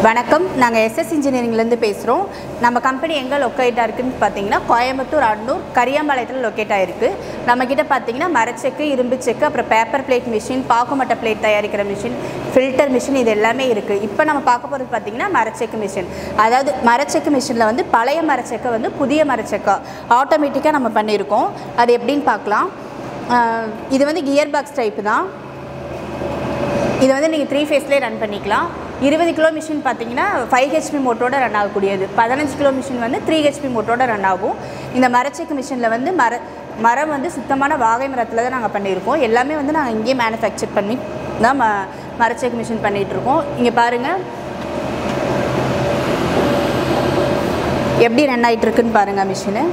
வணக்கம் நாங்கள் எஸ்எஸ் இன்ஜினியரிங்லேருந்து பேசுகிறோம் நம்ம கம்பெனி எங்கே லொக்கேட்டாக இருக்குன்னு பார்த்தீங்கன்னா கோயம்புத்தூர் அன்னூர் கரியாம்பாளையத்தில் லொக்கேட் ஆகிருக்கு நம்மக்கிட்ட பார்த்தீங்கன்னா மரச்செக்கு இரும்பு செக்கு அப்புறம் பேப்பர் பிளேட் மிஷின் பாக்குமட்ட பிளேட் தயாரிக்கிற மிஷின் ஃபில்டர் மிஷின் இது எல்லாமே இருக்குது இப்போ நம்ம பார்க்க போகிறது பார்த்தீங்கன்னா மரச்செக்கு மிஷின் அதாவது மரச்செக்கு மிஷினில் வந்து பழைய மரச்செக்கை வந்து புதிய மரச்செக்கா ஆட்டோமேட்டிக்காக நம்ம பண்ணியிருக்கோம் அது எப்படின்னு பார்க்கலாம் ஆஹ் இது வந்து கியர் பாக்ஸ் டைப்பு தான் இதை வந்து நீங்கள் த்ரீ ஃபேஸ்லேயே ரன் பண்ணிக்கலாம் இருபது கிலோ மிஷின் பார்த்தீங்கன்னா ஃபைவ் ஹெச்பி மோட்டரோட ரன் ஆகக்கூடியது பதினஞ்சு கிலோ மிஷின் வந்து த்ரீ ஹெச்பி மோட்டரோட ரன் ஆகும் இந்த மரச்செக்கு மிஷினில் வந்து மர மரம் வந்து சுத்தமான வாகை மரத்தில் தான் நாங்கள் பண்ணியிருக்கோம் எல்லாமே வந்து நாங்கள் இங்கேயே மேனுஃபேக்சர் பண்ணி தான் ம மரச்செக்கு மிஷின் பண்ணிகிட்ருக்கோம் இங்கே பாருங்கள் எப்படி ரன் ஆகிட்டு இருக்குன்னு பாருங்கள் மிஷினு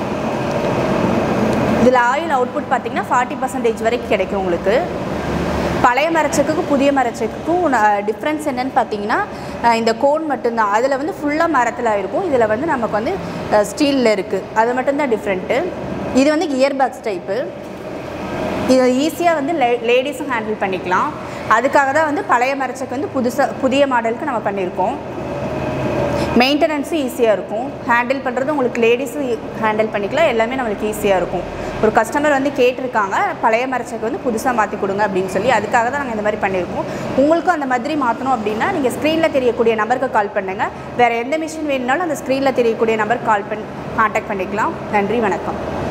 இதில் ஆயில் அவுட்புட் பார்த்தீங்கன்னா ஃபார்ட்டி பர்சன்டேஜ் வரைக்கும் கிடைக்கும் உங்களுக்கு பழைய மரச்செக்குக்கும் புதிய மரச்செக்குக்கும் டிஃப்ரென்ஸ் என்னன்னு பார்த்தீங்கன்னா அஹ் இந்த கோன் மட்டும்தான் அதில் வந்து ஃபுல்லாக மரத்தில் இருக்கும் இதில் வந்து நமக்கு வந்து ஸ்டீலில் இருக்குது அது மட்டும்தான் டிஃப்ரெண்ட்டு இது வந்து கியர் பாக்ஸ் டைப்பு இது ஈஸியாக வந்து லே லேடிஸும் ஹேண்டில் பண்ணிக்கலாம் அதுக்காக தான் வந்து பழைய மரச்செக்கு வந்து புதுசாக புதிய மாடலுக்கு நம்ம பண்ணியிருக்கோம் மெயின்டெனன்ஸும் ஈஸியாக இருக்கும் ஹேண்டில் பண்ணுறது உங்களுக்கு லேடிஸும் ஹேண்டில் பண்ணிக்கலாம் எல்லாமே நம்மளுக்கு ஈஸியாக இருக்கும் ஒரு கஸ்டமர் வந்து கேட்டிருக்காங்க பழைய மரச்செக்கு வந்து புதுசாக மாற்றி கொடுங்க அப்படின்னு சொல்லி அதுக்காக தான் நாங்கள் இந்த மாதிரி பண்ணியிருக்கோம் உங்களுக்கும் அந்த மாதிரி மாற்றணும் அப்படின்னா நீங்கள் ஸ்க்ரீனில் தெரியக்கூடிய நம்பருக்கு கால் பண்ணுங்கள் வேறு எந்த மிஷின் வேணுனாலும் அந்த ஸ்க்ரீனில் தெரியக்கூடிய நம்பருக்கு கால் பண்ணி காண்டாக்ட் பண்ணிக்கலாம் நன்றி வணக்கம்